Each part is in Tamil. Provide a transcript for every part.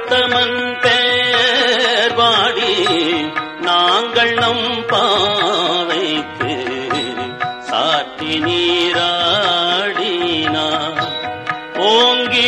உத்தமன் பேர் பாடி நாங்கள் நம் பாவைக்கு சாற்றி நீராடினார் ஓங்கி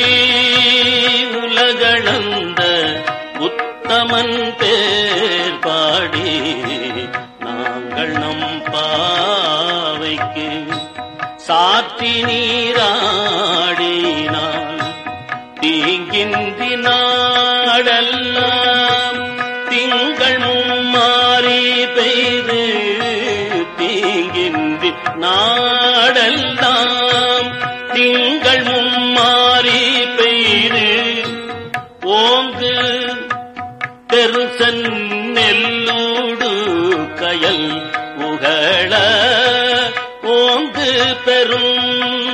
உலகளந்த உத்தமன் பேர் பாடி நாங்கள் நம் பாவைக்கு சாற்றி நீராடினாள் தீங்கின்றி நாடெல்லாம் திங்கள் மும்மாறி பெய்து தீங்கின்றி நாடெல்லாம் திங்கள் மும்மாறி பெய்து ஓங்கு பெருசன் நெல்லூடு கயல் உகள ஓங்கு பெரும்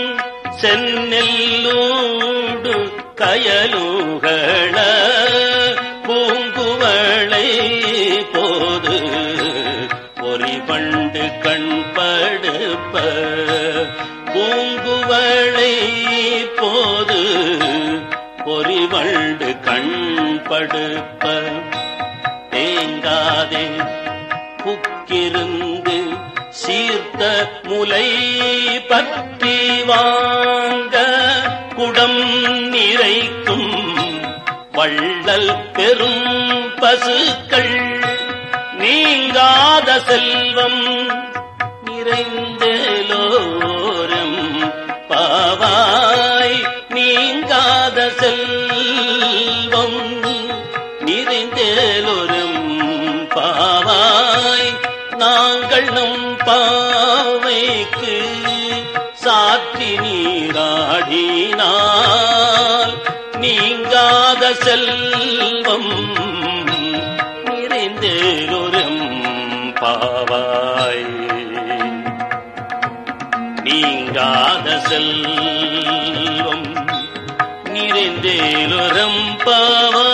செந்நெல்லூடு கயலுகள பூங்குவளை போது பொறிபண்டு கண்படுப்ப பூங்குவளை போது பொறிவண்டு கண்படுப்ப தேங்காதே புக்கிருந்து சீர்த்த முலை பற்றி வாங்க குடம் நிறைக்கும் வள்ளல் பெரும் பசுக்கள் நீங்காத செல்வம் நிறைந்தலோரும் பாவாய் நீங்காத செல்வம் நிறைந்தேலோரும் பாவாய் நாங்கள் நம் பாவைக்கு சாற்றி நீராடினால் நீங்காத செல்வம் நிறைந்தேலோரும் பாவாய் நீங்காத செல்வம் நிறைந்தேலோரம் பாவாய்